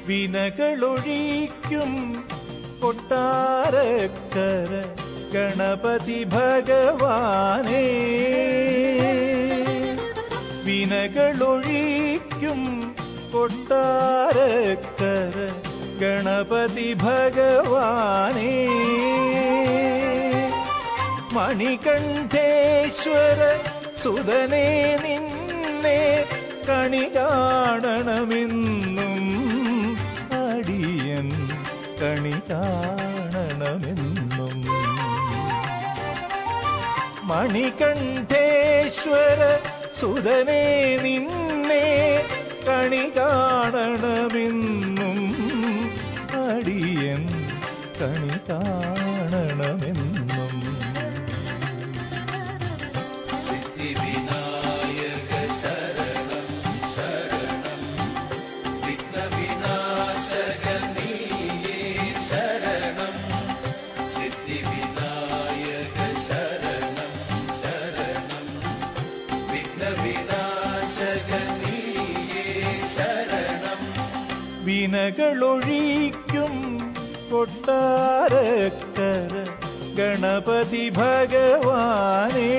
വിനകളൊഴിക്കും കൊട്ടാരക്കര ഗണപതി ഭഗവാനേ വിനകളൊഴിക്കും കൊട്ടാരക്കര ഗണപതി ഭഗവാനേ മണികണ്ഠേശ്വര സുതനേ നിന്നെ കണി കാണണമെന്നും അടിയൻ കണി കാണണമെന്നും മണികണ്ഠേശ്വര സുതനേ നിന്നെ കണി കാണണമെന്നും അടിയൻ കണി കാണണമെന്നും സിദ്ധിവിനായക ശരണം ശരണം വിഘ്നവിനാശക നീയേ ശരണം സിദ്ധിവിനായക ശരണം ശരണം വിഘ്നവിനാശക നീയേ ശരണം വിനകളൊഴിക്കും കൊട്ടാരക്കര ഗണപതി ഭഗവാനേ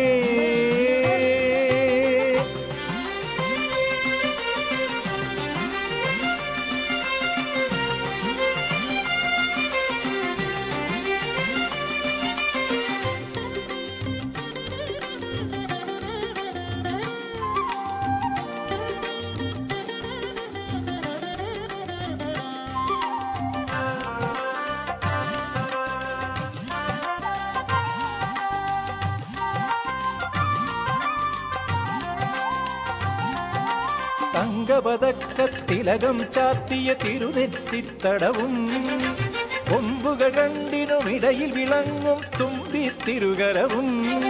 തങ്കപതക്കത്തിലകം ചാത്തിയ തിരുനെറ്റിത്തടവും കൊമ്പുകൾ രണ്ടിനുമിടയിൽ വിളങ്ങും തുമ്പി തിരുകരവും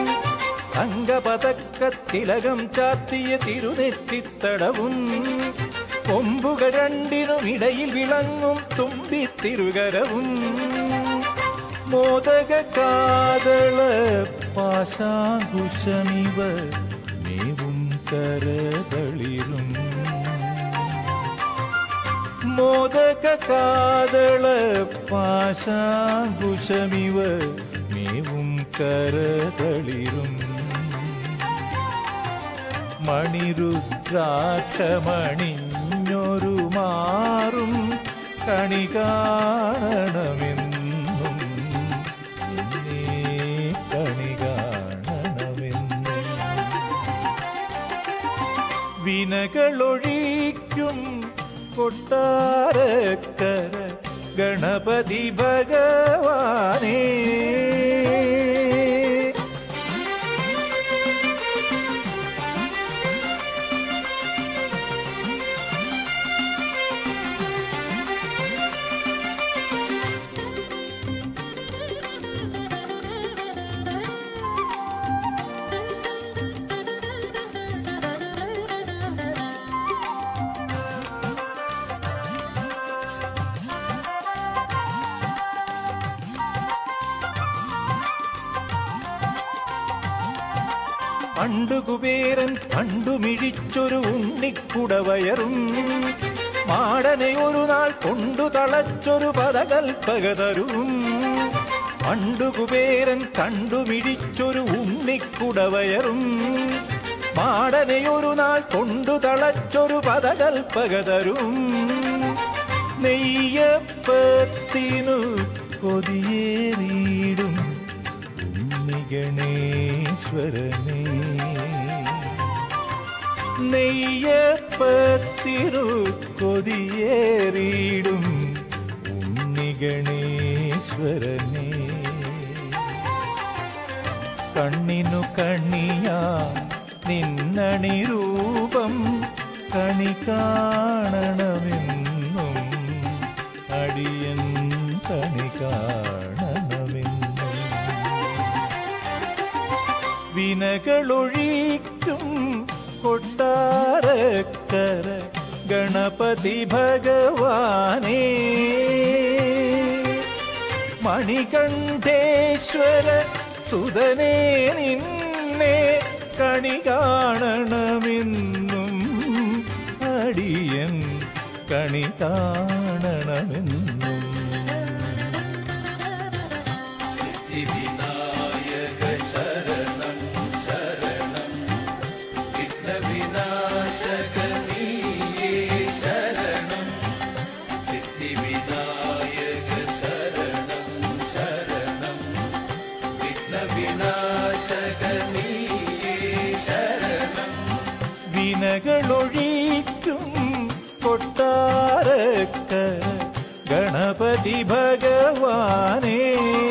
തങ്കപതക്കത്തിലകം ചാത്തിയ തിരുനെറ്റിത്തടവും കൊമ്പുകൾ രണ്ടിനുമിടയിൽ വിളങ്ങും തുമ്പി തിരുകരവും മോദക കാതള പാശാങ്കുശമിവ മേവും കരതളിരും മോദക കാതള പാശാങ്കുശമിവ മേവും കരതളിരും മണിരുദ്രാക്ഷമണിഞ്ഞൊരു മാറും കണി കാണണമെന്നും നിന്നെ കണി കാണണമെന്നും വിനകളൊഴിക്കും കൊട്ടാരക്കര ഗണപതി ഭഗവാനേ പണ്ടു കുബേരൻ കണ്ടുമിഴിച്ചൊരു ഉണ്ണിക്കുടവയറും മാടനെ ഒരു നാൾ കൊണ്ടു തളച്ചൊരു പദകൽപ്പകതരും പണ്ടു കുബേരൻ കണ്ടുമിഴിച്ചൊരു ഉണ്ണിക്കുടവയറും മാടനെ ഒരു നാൾ കൊണ്ടു തളച്ചൊരു പദകൽപ്പകതരും നെയ്യപ്പത്തിനു കൊതിയേറിയിടും ഉണ്ണിഗണേശ്വരനേ നെയ്യപ്പത്തിരു കൊതിയേറിയിടും ഉണ്ണിഗണേശ്വരനേ കണ്ണിനു കണ്ണിയാ നിന്നണി രൂപം കണി കാണണമെന്നും അടിയൻ കണി കാണണമെന്നും വിനകളൊഴിക്കും കൊട്ടാരക്കര ഗണപതി ഭഗവാനേ മണികണ്ഠേശ്വര സുതനേ നിന്നെ കണി കാണണമെന്നും അടിയൻ കണി കാണ അരുളൊഴിക്കും കൊട്ടാരക്ക ഗണപതി ഭഗവാനേ